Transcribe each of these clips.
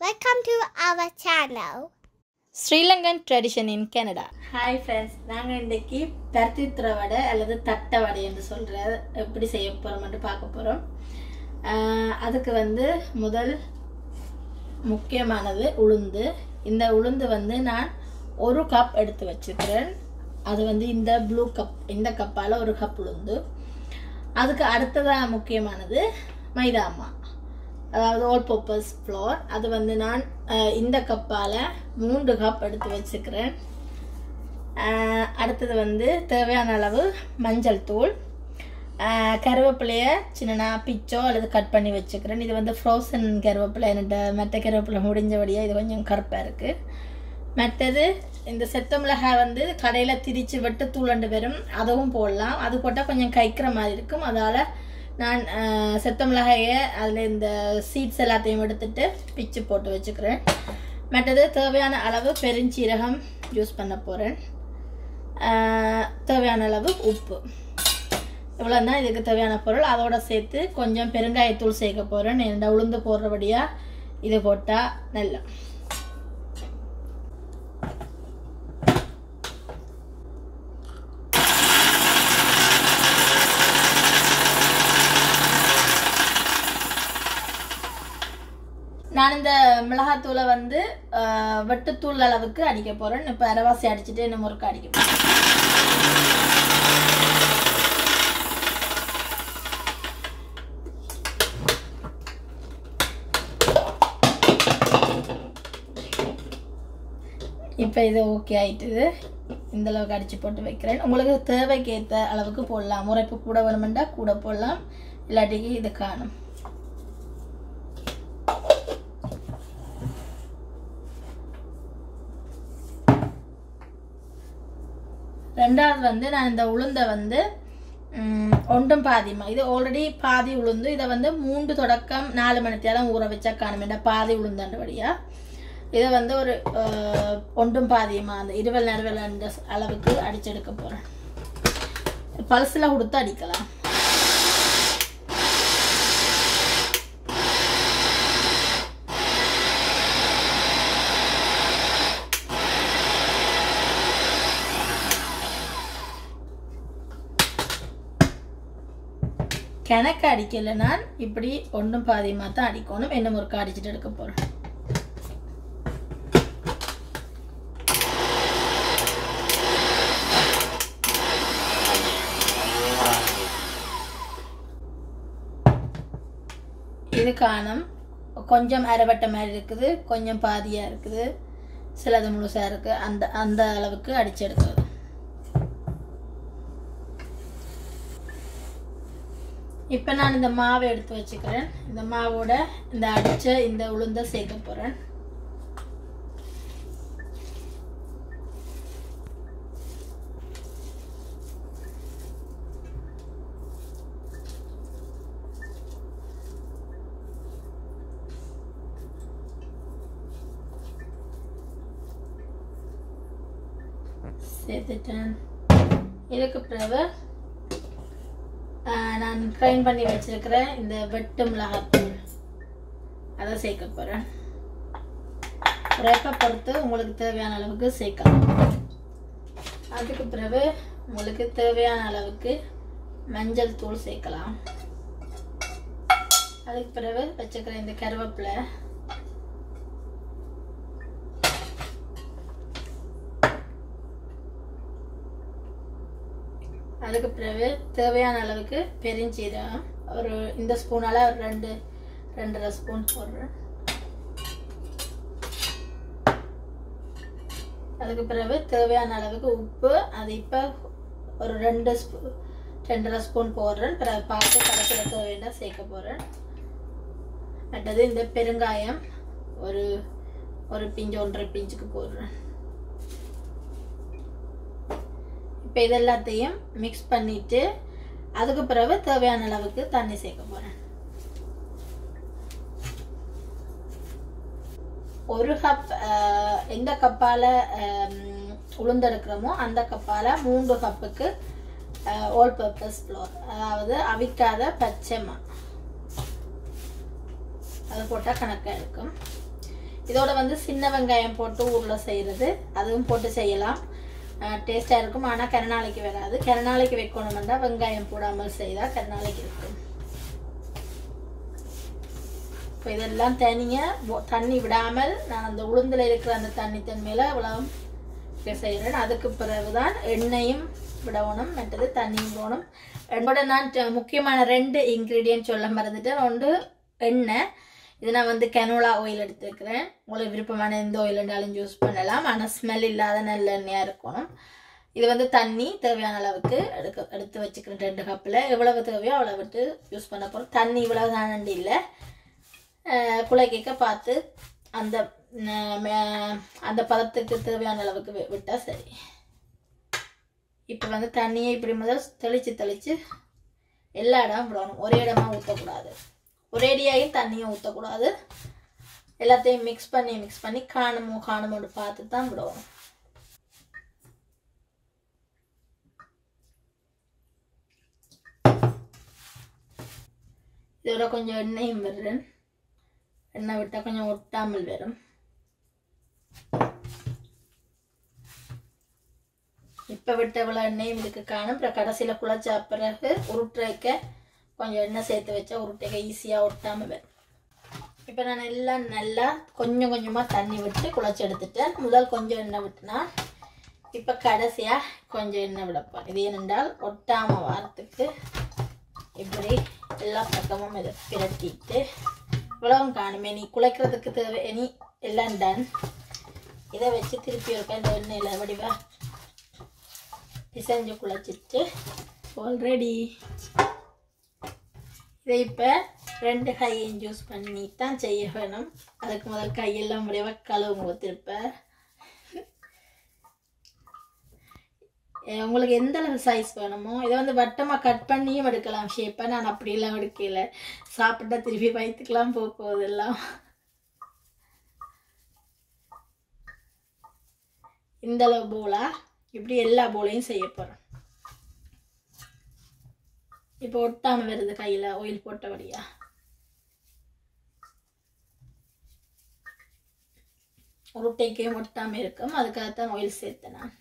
Welcome to our channel. Sri Lankan tradition in Canada hi friends நாங்கள் இன்றைக்கி பருத்தித்துற வடை அல்லது தட்டை வடை என்று சொல்கிற எப்படி செய்ய போகிறோம்னு பார்க்க போகிறோம் அதுக்கு வந்து முதல் முக்கியமானது உளுந்து இந்த உளுந்து வந்து நான் ஒரு கப் எடுத்து வச்சுக்கிறேன் அது வந்து இந்த ப்ளூ கப் இந்த கப்பால் ஒரு கப் உளுந்து அதுக்கு அடுத்ததாக முக்கியமானது மைதாமா அதாவது ஆல் பர்பஸ் ஃப்ளோர் அது வந்து நான் அஹ், இந்த கப்பால் மூன்று கப் எடுத்து வச்சுக்கிறேன் அஹ், அடுத்தது வந்து தேவையான அளவு மஞ்சள் தூள் அஹ், கருவேப்பிலையை சின்னனா பிச்சோ அல்லது கட் பண்ணி வச்சுக்கிறேன் இது வந்து ஃப்ரோசன் கருவேப்பிலை என்னட்ட மற்ற கருவேப்பிலை முடிஞ்சபடியாக இது கொஞ்சம் கருப்பாக இருக்குது மற்றது இந்த செத்த மிளகாய் வந்து கடையில் திரிச்சு வெட்டு தூளண்டு வரும் அதுவும் போடலாம் அது போட்டால் கொஞ்சம் கைக்கிற மாதிரி இருக்கும் அதால் நான் அஹ், செத்த மிளகாயை அதில் இந்த சீட்ஸ் எல்லாத்தையும் எடுத்துட்டு பிச்சு போட்டு வச்சுக்கிறேன் மற்றது தேவையான அளவு பெருஞ்சீரகம் யூஸ் பண்ண போகிறேன் தேவையான அளவு உப்பு இவ்வளோ தான் இதுக்கு தேவையான பொருள் அதோட சேர்த்து கொஞ்சம் பெருங்காயத்தூள் சேர்க்க போகிறேன் என்னோட உளுந்து போடுறபடியாக இது போட்டால் நல்லா நான் இந்த மிளகாத்தூளை வந்து ஆஹ், வெட்டுத்தூள் அளவுக்கு அடிக்க போகிறேன் இப்போ அரைவாசி அடிச்சுட்டு இன்னும் முறுக்கு அடிக்க போகிறேன் இப்போ இது ஓகே ஆயிட்டுது இந்த அளவுக்கு அடித்து போட்டு வைக்கிறேன் உங்களுக்கு தேவைக்கு ஏற்ற அளவுக்கு போடலாம் முறைப்பு கூட வேணுமெண்டா கூட போடலாம் இல்லாட்டிக்கு இது காணும் ரெண்டாவது வந்து நான் இந்த உளுந்தை வந்து ம், ஒன்றும் பாதிமா இது ஆல்ரெடி பாதி உளுந்து இதை வந்து மூன்று தொடக்கம் நாலு மணி நேரம் ஊற வச்சா காணுமேண்டா பாதி உளுந்தாண்டபடியா இதை வந்து ஒரு அஹ், ஒன்றும் பாதியமா அந்த இருவல் நறுவல் அந்த அளவுக்கு அடிச்செடுக்க போகிறேன் பல்ஸில் கொடுத்து அடிக்கலாம் கிணக்கு அடிக்கல நான் இப்படி ஒன்றும் பாதியமாக தான் அடிக்கணும் என்ன முறுக்கு அடிச்சுட்டு எடுக்க போகிறேன் இது காணும் கொஞ்சம் அரைவட்ட மாதிரி இருக்குது கொஞ்சம் பாதியாக இருக்குது சிலது முழுசாக இருக்குது அந்த அந்த அளவுக்கு அடிச்சு எடுக்கிறது இப்போ நான் இந்த மாவை எடுத்து வச்சுக்கிறேன் இந்த மாவோட இந்த அடிச்ச இந்த உளுந்த சேர்க்க போகிறேன் சேர்த்துட்டேன் இதுக்கு பிறகு ஆஹ், நான் கிரைண்ட் பண்ணி வச்சிருக்கிற இந்த வெட்டு மிளகாத்தூள் அதை சேர்க்க போகிறேன் உரைப்பை பொறுத்து உங்களுக்கு தேவையான அளவுக்கு சேர்க்கலாம் அதுக்கு பிறகு உங்களுக்கு தேவையான அளவுக்கு மஞ்சள் தூள் சேர்க்கலாம் அதுக்கு பிறகு வச்சுக்கிற இந்த கருவேப்பிலை அதுக்கு பிறகு தேவையான அளவுக்கு பெருஞ்சீரகம் ஒரு இந்த ஸ்பூனால் ஒரு ரெண்டு ரெண்டரை ஸ்பூன் போடுறேன் அதுக்கு பிறகு தேவையான அளவுக்கு உப்பு அது இப்போ ஒரு ரெண்டு ஸ்பூ ரெண்டரை ஸ்பூன் போடுறேன் பிறகு பார்த்து கடைசியில் தேவையான சேர்க்க போகிறேன் அடுத்தது இந்த பெருங்காயம் ஒரு ஒரு பிஞ்சு ஒன்றரை பிஞ்சுக்கு போடுறேன் இப்போ இது எல்லாத்தையும் மிக்ஸ் பண்ணிட்டு அதுக்கு பிறகு தேவையான அளவுக்கு தண்ணி சேர்க்க போகிறேன் ஒரு கப் எந்த கப்பால் உளுந்தெடுக்கிறோமோ அந்த கப்பால் மூன்று கப்புக்கு ஓல் பர்பஸ் ஃப்ளோர் அதாவது அவிக்காத பச்சை மா அது போட்டால் கணக்காக இருக்கும் இதோட வந்து சின்ன வெங்காயம் போட்டு ஊரில் செய்கிறது அதுவும் போட்டு செய்யலாம் டேஸ்ட்டாக இருக்கும் ஆனால் கருநாளைக்கு வராது கருநாளைக்கு வைக்கணுமெண்டா வெங்காயம் போடாமல் செய்தால் கருநாளைக்கு இருக்கும் இப்போ இதெல்லாம் தனியாக தண்ணி விடாமல் நான் அந்த உளுந்தில் இருக்கிற அந்த தண்ணி தன்மையில் இவ்வளோ செய்கிறேன் அதுக்கு பிறகுதான் எண்ணெயும் விடணும் மற்றது தண்ணியும் போகணும் என்னோட நான் ட- முக்கியமான ரெண்டு இன்க்ரீடியன்ட் சொல்ல மறந்துட்டேன் ஒன்று எண்ணெய் இது நான் வந்து கனோலா ஆயில் எடுத்துருக்கிறேன் உங்களுக்கு விருப்பமான எந்த ஆயில் இருந்தாலும் யூஸ் பண்ணலாம் ஆனால் ஸ்மெல் இல்லாத நல்ல எண்ணெயாக இருக்கணும் இது வந்து தண்ணி தேவையான அளவுக்கு எடுக்க எடுத்து வச்சுக்கிறேன் ரெண்டு கப்பில் எவ்வளவு தேவையோ அவ்வளோ விட்டு யூஸ் பண்ண போகிறோம் தண்ணி இவ்வளவு தானண்டி இல்லை குலைக்க பார்த்து அந்த ந- ம- அந்த பதத்துக்கு தேவையான அளவுக்கு வி- விட்டா சரி இப்போ வந்து தண்ணியை இப்படி முதல் தெளித்து தெளித்து எல்லா இடம் விடணும் ஒரே இடமா ஊற்றக்கூடாது ஒரேடியாயும் தண்ணியும் ஊற்றக்கூடாது எல்லாத்தையும் மிக்ஸ் பண்ணி மிக்ஸ் பண்ணி காணுமோ காணுமோன்னு பார்த்து தான் விடணும் இதோட கொஞ்சம் எண்ணெயும் விடுறேன் எண்ணெய் விட்டால் கொஞ்சம் ஒட்டாமல் வரும் இப்போ விட்ட இவ்வளோ எண்ணெயும் இதுக்கு காணும் அப்புறம் கடைசியில் குழச்சா பிறகு உருட்டுறக்க கொஞ்சம் எண்ணெய் சேர்த்து வச்சா உருட்டைக்க ஈஸியாக ஒட்டாமல் வரும் இப்போ நான் எல்லாம் நல்லா கொஞ்சம் கொஞ்சமாக தண்ணி விட்டு குழச்சி எடுத்துட்டேன் முதல் கொஞ்சம் எண்ணெய் விட்டுனா இப்போ கடைசியாக கொஞ்சம் எண்ணெய் விடப்போம் இது ஏனென்றால் ஒட்டாமல் வாரத்துக்கு இப்படி எல்லா பக்கமும் இதை பிரட்டிட்டு இவ்வளவும் காணுமே நீ குழைக்கிறதுக்கு தேவை இனி எல்லாம் டன் இதை வச்சு திருப்பி இருக்க இந்த எண்ணெயில் வடிவா பிசைஞ்சு குழைச்சிட்டு ஆல்ரெடி இதை இப்போ ரெண்டு கையையும் ஜூஸ் பண்ணி தான் செய்ய வேணும் அதுக்கு முதல் கையெல்லாம் முடிவாக கழுவுங்க திருப்ப அஹ் உங்களுக்கு எந்த அளவு சைஸ் வேணுமோ இதை வந்து வட்டமாக கட் பண்ணியும் எடுக்கலாம் ஷேப்பாக நான் அப்படியெல்லாம் எடுக்கல சாப்பிட்டா திருப்பி வயிற்றுக்கெல்லாம் போக போகுதெல்லாம் இந்த அளவு போலா இப்படி எல்லா போலையும் செய்ய போகிறேன் இப்போ ஒட்டாமல் வருது கையில் ஆயில் போட்டபடியா உருட்டைக்கும் ஒட்டாமல் இருக்கும் அதுக்காகத்தான் ஆயில் சேர்த்தேன் நான்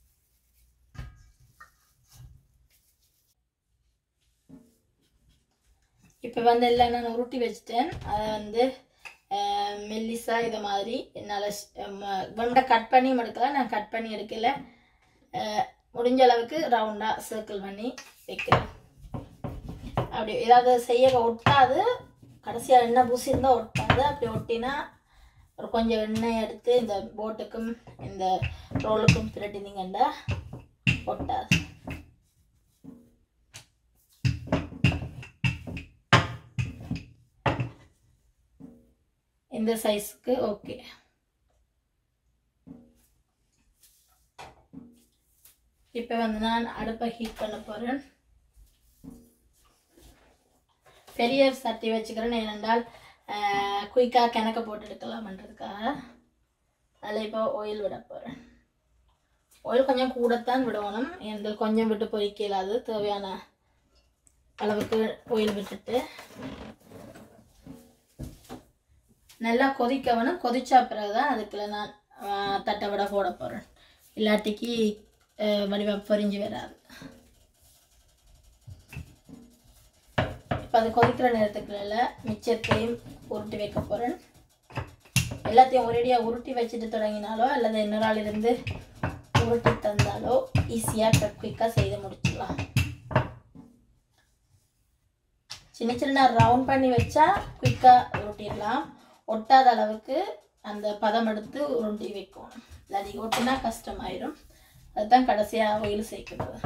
இப்போ வந்து எல்லாம் நான் உருட்டி வச்சுட்டேன் அதை வந்து அஹ், மெல்லிசா இது மாதிரி என்னால் வெண்டை கட் பண்ணியும் எடுக்கலாம் நான் கட் பண்ணி எடுக்கல அஹ், முடிஞ்ச அளவுக்கு ரவுண்டாக சர்க்கிள் பண்ணி வைக்கிறேன் அப்படி ஏதாவது செய்ய ஒட்டாது கடைசியாக எண்ணெய் பூசி இருந்தால் ஒட்டாது அப்படி ஒட்டினா ஒரு கொஞ்சம் எண்ணெய் எடுத்து இந்த போட்டுக்கும் இந்த ரோலுக்கும் பிரட்டினீங்கன்னா ஒட்டாது இந்த சைஸ்க்கு ஓகே இப்போ வந்து நான் அடுப்பை ஹீட் பண்ண போகிறேன் பெரிய சட்டி வச்சுக்கிறேன் ஏனென்றால் குயிக்காக கிணக்க போட்டு எடுக்கலாம்ன்றதுக்காக அதில் இப்போ ஆயில் விட போகிறேன் ஆயில் கொஞ்சம் கூடத்தான் விடணும் ஏனென்றால் கொஞ்சம் விட்டு பொரிக்கலாது தேவையான அளவுக்கு ஆயில் விட்டுட்டு நல்லா கொதிக்கவனும் கொதிச்சா பிறகுதான் அதுக்குள்ள நான் ஆஹ், தட்டை விட போட போகிறேன் இல்லாட்டிக்கு ஆஹ், வடிவா பொரிஞ்சு வராது இப்போ அது கொதிக்கிற நேரத்துக்குள்ள மிச்சத்தையும் உருட்டி வைக்க போகிறேன் எல்லாத்தையும் ஒரேடியாக உருட்டி வச்சுட்டு தொடங்கினாலோ அல்லது இன்னொரு ஆள் இருந்து உருட்டி தந்தாலோ ஈஸியாக குயிக்காக செய்து முடிச்சிடலாம் சின்ன சின்ன ரவுண்ட் பண்ணி வச்சா குயிக்காக உருட்டிடலாம் ஒட்டாத அளவுக்கு அந்த பதம் எடுத்து உருட்டி வைக்கணும் இல்லாட்டி ஒட்டினா கஷ்டமாயிரும் அதுதான் கடைசியாக ஒயில் சேர்க்கிறது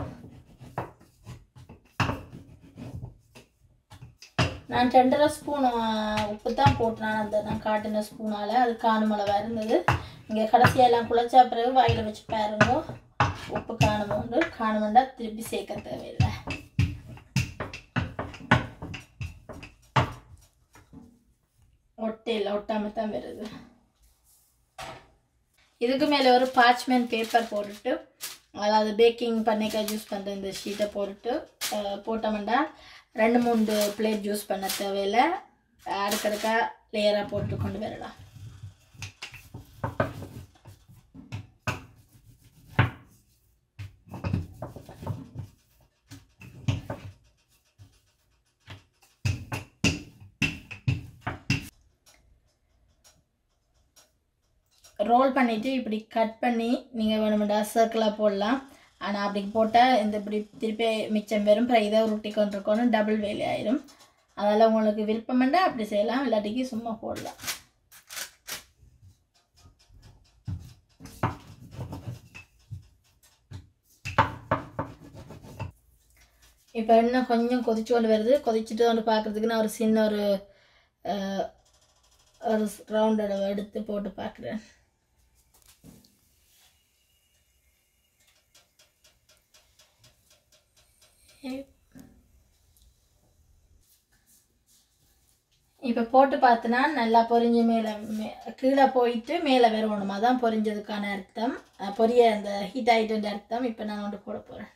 நான் ரெண்டரை ஸ்பூன் உப்பு தான் போட்டேன் அந்த நான் காட்டின ஸ்பூனால் அது காணும் அளவாக இருந்தது இங்கே கடைசியாக எல்லாம் குழச்சா பிறகு வாயில் வச்சு பாருங்க உப்பு காணுமோண்டு காணுமெண்டா திருப்பி சேர்க்க தேவையில்லை ஒட்டையில் ஒட்டாமல் தான் வருது இதுக்கு மேலே ஒரு பார்ச்மெண்ட் பேப்பர் போட்டுட்டு அதாவது பேக்கிங் பண்ணிக்க யூஸ் பண்ணுற இந்த ஷீட்டை போட்டுட்டு அஹ், போட்டோம்னா ரெண்டு மூணு பிளேட் யூஸ் பண்ண தேவையில்லை அடுக்கடுக்கா லேயராக போட்டு கொண்டு வரலாம் ரோல் பண்ணிவிட்டு இப்படி கட் பண்ணி நீங்கள் வேணுமெண்டா சர்க்கிளாக போடலாம் ஆனால் அப்படி போட்டால் இந்த இப்படி திருப்பி மிச்சம் வெறும் அப்புறம் இதை உருட்டி கொண்டிருக்கோன்னு டபுள் வேலை ஆயிரும் அதனால் உங்களுக்கு விருப்பமெண்டா அப்படி செய்யலாம் இல்லாட்டிக்கு சும்மா போடலாம் இப்போ இன்னும் கொஞ்சம் கொதிச்சு கொண்டு வருது கொதிச்சுட்டு வந்து பார்க்குறதுக்கு நான் ஒரு சின்ன ஒரு அஹ், ஒரு ரவுண்ட் அளவு எடுத்து போட்டு பார்க்குறேன் இப்போ போட்டு பார்த்தனா நல்லா பொரிஞ்சு மேலே மே கீழே போயிட்டு மேலே வரணும் அதான் பொரிஞ்சதுக்கான அர்த்தம் அஹ், பொரிய அந்த ஹீட் ஆகிட்டு அர்த்தம் இப்போ நான் வந்து போட போகிறேன்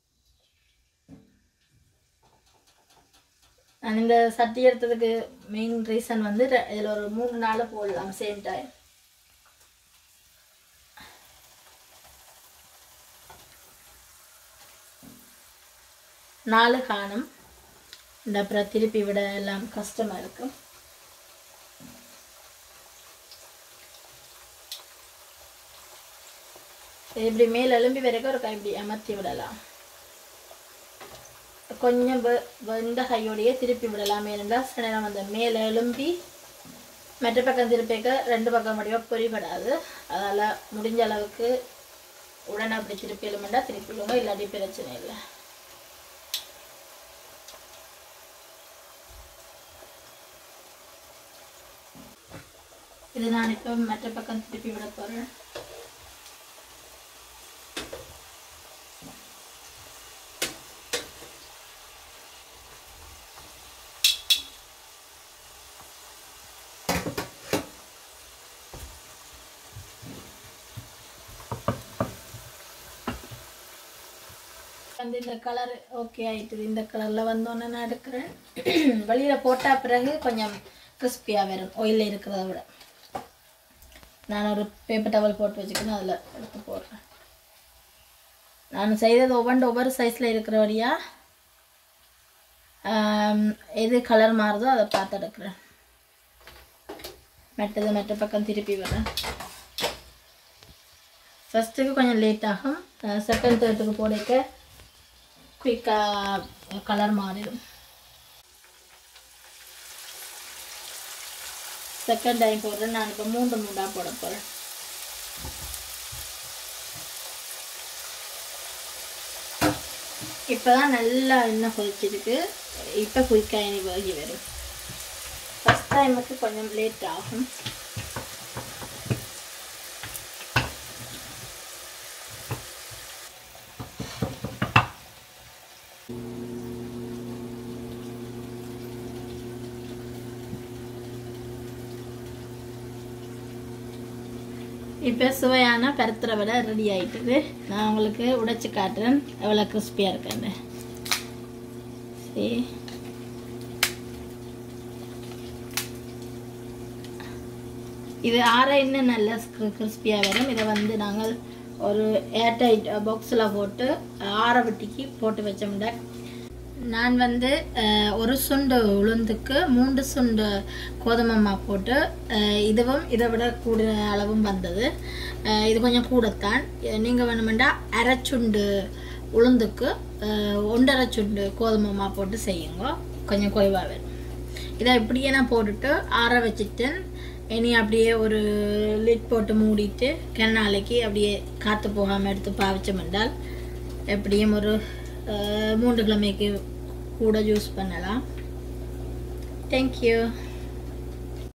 நான் இந்த சட்டி எடுத்ததுக்கு மெயின் ரீசன் வந்து ரெ- இதுல ஒரு மூணு நாள் போடலாம் சேம் டைம் நாலு காணும் இந்த அப்புறம் திருப்பி விட எல்லாம் கஷ்டமாக இருக்கும் இது இப்படி மேல் எலும்பி வரைக்கும் ஒரு கை இப்படி அமர்த்தி விடலாம் கொஞ்சம் வெ- வெந்த கையோடையே திருப்பி விடலாம் ஏனென்றால் சில நேரம் அந்த மேலே எலும்பி மற்ற பக்கம் திருப்பிக்க ரெண்டு பக்கம் முடியும் பொறிபடாது அதால் முடிஞ்ச அளவுக்கு உடனே அப்படி திருப்பி எலுமெண்டா திருப்பி விடுங்க இல்லாட்டி பிரச்சனை இல்லை இது நான் இப்போ மற்ற பக்கம் திருப்பி விட போகிறேன் வந்து இந்த கலர் ஓகே ஆயிட்டுது இந்த கலரில் வந்தோன்னே நான் எடுக்கிறேன் வெளியில் போட்டால் பிறகு கொஞ்சம் கிறிஸ்பியாக வரும் ஆயிலில் இருக்கிறத விட நான் ஒரு பேப்பர் டவல் போட்டு வச்சுக்கணும் அதில் எடுத்து போடுறேன் நான் செய்தது ஒவ்வொன்று ஒவ்வொரு சைஸில் இருக்கிறபடியா ஆம், எது கலர் மாறுதோ அதை பார்த்து எடுக்கிறேன் மெட்டது மெட்ட பக்கம் திருப்பி வரேன் ஃபஸ்ட்டுக்கு கொஞ்சம் லேட் ஆகும் செகண்ட் தேர்ட்டுக்கு போடைக்க குயிக்காக கலர் மாறிடும் செகண்ட் டைம் போடுறேன் நான் இப்போ மூன்று மூண்டாக போட போகிறேன் இப்போ தான் நல்லா எண்ணெய் கொதிச்சிருக்கு இப்போ குயிக்காக எனக்கு வகி வரும் ஃபஸ்ட் டைமுக்கு கொஞ்சம் லேட் ஆகும் இப்போ சுவையான பருத்துற வடை ரெடி ஆயிட்டுது நான் உங்களுக்கு உடைச்சு காட்டுறேன் எவ்வளோ கிறிஸ்பியாக இருக்குன்னு சரி இது ஆற இன்னும் நல்ல கிறிஸ்பியாக வரும் இதை வந்து நாங்கள் ஒரு ஏர்டைட் பாக்ஸில் போட்டு ஆற வெட்டிக்கு போட்டு வச்சோம்னா நான் வந்து அஹ், ஒரு சுண்டு உளுந்துக்கு மூன்று சுண்டு கோதுமை மாவு போட்டு அஹ், இதுவும் இதை விட கூட அளவும் வந்தது அஹ், இது கொஞ்சம் கூடத்தான் நீங்கள் வேணுமெண்டா அரை சுண்டு உளுந்துக்கு அஹ், ஒன்றரை சுண்டு கோதுமை மாவு போட்டு செய்யுங்க கொஞ்சம் குறைவாக வரும் இதை இப்படியே நான் போட்டுட்டு ஆற வச்சுட்டேன் இனி அப்படியே ஒரு லிட் போட்டு மூடிட்டு கிண நாளைக்கு அப்படியே காற்று போகாமல் எடுத்து பாவிச்சோம் என்றால் எப்படியும் ஒரு அஹ், மூன்று கிழமைக்கு கூட யூஸ் பண்ணலாம் தேங்க்யூ